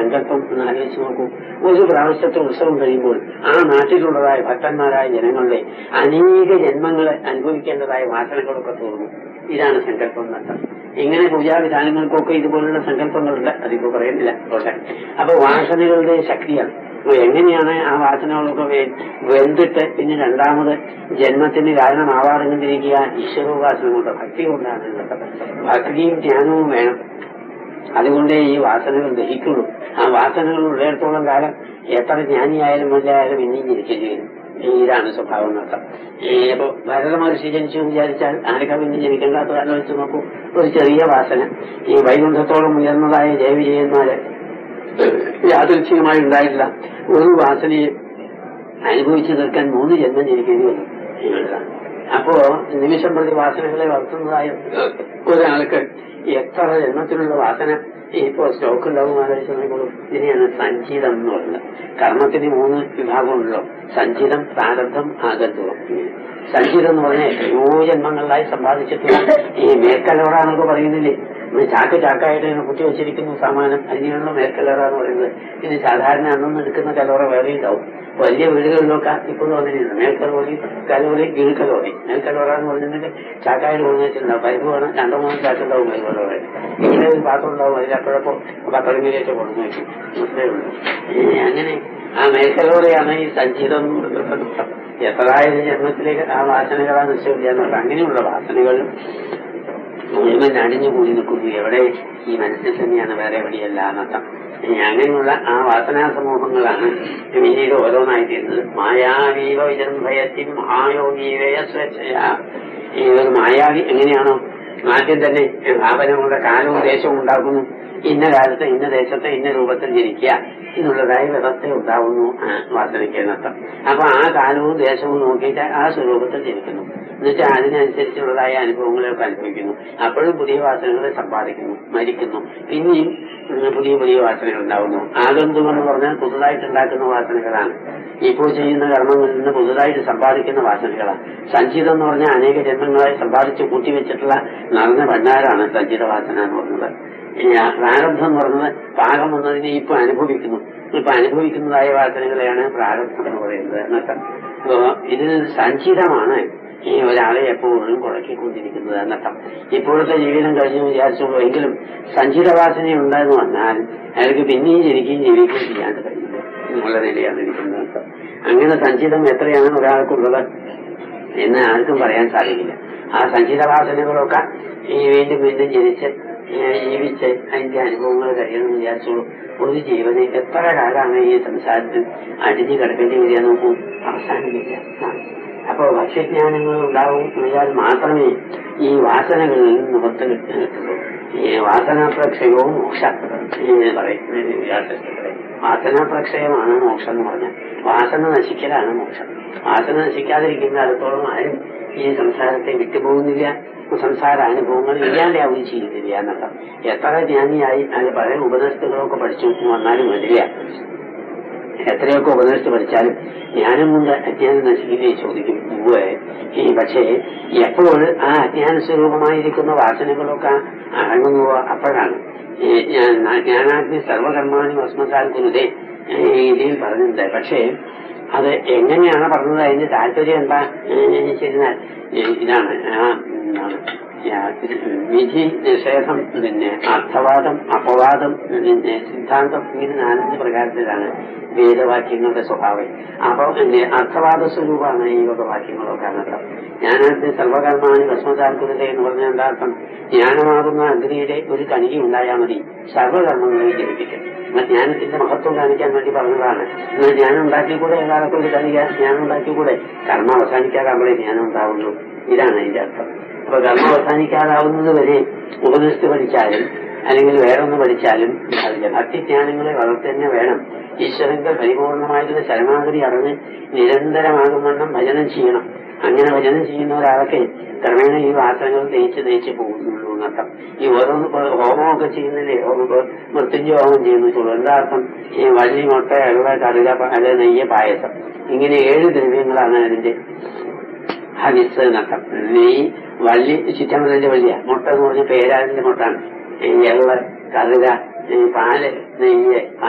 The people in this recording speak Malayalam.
സങ്കല്പം ഒന്ന് ആലോചിച്ച് നോക്കൂ ഒരു പ്രാവശ്യത്തെ ഉത്സവം കഴിയുമ്പോൾ ആ നാട്ടിലുള്ളതായ ഭക്തന്മാരായ ജനങ്ങളുടെ അനേക ജന്മങ്ങളെ അനുഭവിക്കേണ്ടതായ വാസനകളൊക്കെ തോന്നുന്നു ഇതാണ് സങ്കല്പം എന്നർത്ഥം ഇങ്ങനെ പൂജാവിധാനങ്ങൾക്കൊക്കെ ഇതുപോലുള്ള സങ്കല്പങ്ങളുണ്ട് അതിപ്പോ പറയുന്നില്ല പോട്ടെ അപ്പൊ വാസനകളുടെ ശക്തിയാണ് അപ്പൊ എങ്ങനെയാണ് ആ വാസനകളൊക്കെ വെ- വെന്തിട്ട് പിന്നെ രണ്ടാമത് ജന്മത്തിന് കാരണമാവാറുകൊണ്ടിരിക്കുക ഈശ്വരോപാസന കൊണ്ട് ഭക്തി കൊണ്ടാണ് എന്നർത്ഥം ഭക്തിയും ജ്ഞാനവും വേണം അതുകൊണ്ടേ ഈ വാസനകൾ ദഹിക്കുള്ളൂ ആ വാസനകൾ ഉള്ളിടത്തോളം കാലം എത്ര ജ്ഞാനിയായാലും വല്ലായാലും ഇനിയും ജനിക്കേണ്ടി വരും ഇതാണ് സ്വഭാവം എന്നർത്ഥം ഈ ഇപ്പൊ ഭരത മഹർഷി ജനിച്ചു വിചാരിച്ചാൽ ആരൊക്കെ പിന്നെ ജനിക്കേണ്ടാത്ത ആലോചിച്ച് നോക്കൂ ഒരു ചെറിയ വാസന ഈ വൈകുണ്ഠത്തോളം ഉയർന്നതായ ജയവിജയന്മാര് യാദൃച്ഛികമായി ഉണ്ടായിട്ടില്ല ഒരു വാസനയെ അനുഭവിച്ചു തീർക്കാൻ മൂന്ന് ജന്മം ജനിക്കേണ്ടി വന്നു എന്നുള്ളതാണ് അപ്പോ നിമിഷം പ്രതി വാസനകളെ വളർത്തുന്നതായ ഒരാൾക്ക് എത്ര ജന്മത്തിലുള്ള വാസന ഇപ്പോ സ്റ്റോക്ക് ഉണ്ടാവും ആലോചിച്ച് നോക്കുള്ളൂ ഇതിനെയാണ് സഞ്ചിതം എന്ന് പറയുന്നത് കർമ്മത്തിന് മൂന്ന് വിഭാഗമുണ്ടല്ലോ സഞ്ചിതം പ്രാരബ്ധം ആഗന്ധം സഞ്ചിതം എന്ന് പറഞ്ഞാൽ എത്രയോ ജന്മങ്ങളിലായി സമ്പാദിച്ചിട്ടുള്ള ഈ മേൽക്കലോറ എന്നൊക്കെ പറയുന്നില്ലേ ഇന്ന് ചാക്ക് ചാക്കായിട്ട് ഇങ്ങനെ കുത്തി വെച്ചിരിക്കുന്നു സാമാനം അതിനുള്ള മേൽക്കലോറ എന്ന് പറയുന്നത് ഇത് സാധാരണ അന്നൊന്നും എടുക്കുന്ന കലോറ വേറെ ഉണ്ടാവും വലിയ വീടുകളിലൊക്കെ ഇപ്പോഴും അങ്ങനെയാണ് മേൽക്കലോറി കലോറി കീഴ്ക്കലോറി മേൽക്കലോറ എന്ന് പറഞ്ഞിട്ടുണ്ടെങ്കിൽ ചാക്കായിട്ട് കൊണ്ടു വെച്ചിട്ടുണ്ടാവും പരിപ്പ് വേണം രണ്ടോ മൂന്നോ ചാക്കുണ്ടാവും മേൽക്കലോറ ഇങ്ങനെ ഒരു പാത്രം ഉണ്ടാവും അതിലപ്പോഴപ്പോ പത്തടങ്ങിലേക്ക് കൊണ്ടു വയ്ക്കും അത്രേ ഉള്ളൂ ഏ, അങ്ങനെ ആ മേൽക്കലോറയാണ് ഈ സഞ്ചിതം എന്ന് പറയുന്നത്. എത്രയായാലും ജന്മത്തിലേക്ക് ആ വാസനകളാ നിശ്ചയില്ല എന്നുള്ള അങ്ങനെയുള്ള വാസനകൾ മുഴുവൻ അടിഞ്ഞു കൂടി നിൽക്കുന്നു എവിടെ ഈ മനസ്സിൽ തന്നെയാണ് വേറെ എവിടെയല്ല എന്നർത്ഥം ഇനി അങ്ങനെയുള്ള ആ വാസനാ സമൂഹങ്ങളാണ് പിന്നീട് ഓരോന്നായി തീരുന്നത് മായാവീവ വിജൃംഭയത്തിൻ മഹായോഗീവയ സ്വേച്ഛയ ഈ ഒരു മായാവി എങ്ങനെയാണോ ആദ്യം തന്നെ ഭാവനങ്ങളുടെ കാലവും ദേശവും ഉണ്ടാക്കുന്നു ഇന്ന കാലത്ത് ഇന്ന ദേശത്ത് ഇന്ന രൂപത്തിൽ ജനിക്കുക എന്നുള്ളതായ വ്യവസ്ഥ ഉണ്ടാവുന്നു ആ വാസനയ്ക്ക് എന്നർത്ഥം അപ്പൊ ആ കാലവും ദേശവും നോക്കിയിട്ട് ആ സ്വരൂപത്തിൽ ജനിക്കുന്നു എന്നുവെച്ചാൽ അതിനനുസരിച്ചുള്ളതായ അനുഭവങ്ങളെയൊക്കെ അനുഭവിക്കുന്നു അപ്പോഴും പുതിയ വാസനകളെ സമ്പാദിക്കുന്നു മരിക്കുന്നു പിന്നെയും ഉം, പുതിയ പുതിയ വാസനകൾ ഉണ്ടാവുന്നു ആഗന്തുകം എന്ന് പറഞ്ഞാൽ പുതുതായിട്ട് ഉണ്ടാക്കുന്ന വാസനകളാണ് ഇപ്പോൾ ചെയ്യുന്ന കർമ്മങ്ങളിൽ നിന്ന് പുതുതായിട്ട് സമ്പാദിക്കുന്ന വാസനകളാണ് സഞ്ചിതം എന്ന് പറഞ്ഞാൽ അനേക ജന്മങ്ങളായി സമ്പാദിച്ച് കൂട്ടിവെച്ചിട്ടുള്ള നിറഞ്ഞ ഭണ്ഡാരാണ് സഞ്ചിത വാസന എന്ന് പറയുന്നത് ഇനി ആ പ്രാരബ്ധം എന്ന് പറയുന്നത് പാകം വന്നതിനെ ഇപ്പൊ അനുഭവിക്കുന്നു ഇപ്പൊ അനുഭവിക്കുന്നതായ വാസനകളെയാണ് പ്രാരബ്ധം എന്ന് പറയുന്നത് എന്നൊക്കെ അപ്പോ ഇത് സഞ്ചിതമാണ് ഈ ഒരാളെ എപ്പോഴും കുഴക്കിക്കൊണ്ടിരിക്കുന്നത് എന്നർത്ഥം ഇപ്പോഴത്തെ ജീവിതം കഴിഞ്ഞു വിചാരിച്ചുള്ളൂ എങ്കിലും സഞ്ചിതവാസന ഉണ്ടെന്ന് വന്നാൽ അയാൾക്ക് പിന്നെയും ജനിക്കുകയും ജീവിക്കുകയും ചെയ്യാണ്ട് കഴിയില്ല എന്നുള്ള നിലയാണ് ഇരിക്കുന്നത് എന്നർത്ഥം. അങ്ങനെ സഞ്ചിതം എത്രയാണ് ഒരാൾക്കുള്ളത് എന്ന് ആർക്കും പറയാൻ സാധിക്കില്ല ആ സഞ്ചിതവാസനകളൊക്കെ ഈ വീണ്ടും വീണ്ടും ജനിച്ച് ഏ, ജീവിച്ച് അതിന്റെ അനുഭവങ്ങൾ കഴിയണമെന്ന് വിചാരിച്ചോളൂ ഒരു ജീവനെ എത്ര കാലമാണ് ഈ സംസാരത്തിൽ അടിഞ്ഞു കിടക്കേണ്ടി വരിക നോക്കൂ അവസാനമില്ല ആ. അപ്പോ ഭക്ഷ്യജ്ഞാനങ്ങൾ ഉണ്ടാവും എന്നാൽ മാത്രമേ ഈ വാസനകളിൽ നിന്ന് നിവർത്തി കിട്ടുള്ളൂ ഈ വാസനാപ്രക്ഷയവും മോക്ഷ എന്ന് പറയും വ്യാസത്തിലെ വാസനാപ്രക്ഷയമാണ് മോക്ഷം എന്ന് പറഞ്ഞാൽ വാസന നശിക്കലാണ് മോക്ഷം വാസന നശിക്കാതിരിക്കുന്ന കാലത്തോളം ആരും ഈ സംസാരത്തെ വിട്ടുപോകുന്നില്ല സംസാര അനുഭവങ്ങൾ ഇല്ലാണ്ടാവുകയും ചെയ്യുന്നില്ല എന്നർത്ഥം എത്ര ജ്ഞാനിയായി അത് പല ഉപനിഷത്തുകളൊക്കെ പഠിച്ചു വന്നാലും വേണ്ടില്ല എത്രയൊക്കെ ഉപദേശിച്ച് പഠിച്ചാലും ജ്ഞാനം കൊണ്ട് അജ്ഞാനം നശിക്കില്ലേ ചോദിക്കും ഉവ്വ് ഈ പക്ഷേ എപ്പോൾ ആ അജ്ഞാന സ്വരൂപമായിരിക്കുന്ന വാസനകളൊക്കെ അടങ്ങുന്നുവോ അപ്പോഴാണ് ഈ ജ്ഞാ- ജ്ഞാനാഗ്നി സർവകർമാണി ഭസ്മസാൽ കുരുതേ ഇതിൽ പറഞ്ഞിട്ടുണ്ട് പക്ഷേ അത് എങ്ങനെയാണ് പറഞ്ഞത് അതിന്റെ താല്പര്യം എന്താ എന്ന് വെച്ചിരുന്നാൽ ഇതാണ് ആ എന്താണ് യാ- വിധി നിഷേധം പിന്നെ അർത്ഥവാദം അപവാദം പിന്നെ സിദ്ധാന്തം ഇങ്ങനെ നാലഞ്ച് പ്രകാരത്തിലാണ് വേദവാക്യങ്ങളുടെ സ്വഭാവം അപ്പൊ പിന്നെ അർത്ഥവാദ സ്വരൂപമാണ് ഈ വക വാക്യങ്ങളൊക്കെ അനർത്ഥം ജ്ഞാനത്തിന് സർവകർമാണി ഭസ്മസാൽക്കുലത എന്ന് പറഞ്ഞാൽ എന്താ അർത്ഥം ജ്ഞാനമാകുന്ന അഗ്നിയുടെ ഒരു കണിക ഉണ്ടായാൽ മതി സർവകർമ്മങ്ങളെയും ജനിപ്പിക്കും എന്നാൽ ജ്ഞാനത്തിന്റെ മഹത്വം കാണിക്കാൻ വേണ്ടി പറഞ്ഞതാണ് എന്നാൽ ജ്ഞാനം ഉണ്ടാക്കിക്കൂടെ ഏതാളൊക്കെ ഒരു കണിക ജ്ഞാനം ഉണ്ടാക്കിക്കൂടെ കർമ്മം അവസാനിക്കാതാകുമ്പോഴേ ജ്ഞാനം ഉണ്ടാവുള്ളൂ ഇതാണ് അതിന്റെ അർത്ഥം അപ്പൊ കർമ്മം അവസാനിക്കാതാവുന്നത് വരെ ഉപനിഷത്ത് പഠിച്ചാലും അല്ലെങ്കിൽ വേറൊന്ന് പഠിച്ചാലും അതില്ല ഭക്തിജ്ഞാനങ്ങളെ വളർത്തി തന്നെ വേണം ഈശ്വരന്റെ പരിപൂർണമായിട്ടുള്ള ശരണാഗതി അറിഞ്ഞ് നിരന്തരമാകും വണ്ണം ഭജനം ചെയ്യണം അങ്ങനെ ഭജനം ചെയ്യുന്ന ഒരാൾക്ക് ക്രമേണ ഈ വാസനകൾ തേച്ച് തേച്ച് പോകുന്നുള്ളൂ എന്നർത്ഥം ഈ ഓരോന്ന് ഇപ്പൊ ഹോമമൊക്കെ ചെയ്യുന്നില്ലേ ഹോമം ഇപ്പൊ മൃത്യുഞ്ജയ ഹോമം ചെയ്യുന്നു ചുള്ളു എന്താ അർത്ഥം ഈ വള്ളി മുട്ട എള്ള കറുക അല്ലെ നെയ്യ് പായസം ഇങ്ങനെ ഏഴ് ദ്രവ്യങ്ങളാണ് അതിന്റെ ഹവിസ് എന്നർത്ഥം നെയ്യ് വള്ളി ചുറ്റമതിന്റെ വള്ളിയ മുട്ട എന്ന് പറഞ്ഞ പേരാതിന്റെ മുട്ടാണ് ഈ എള്ള കറുക ഈ പാല് നെയ്യ്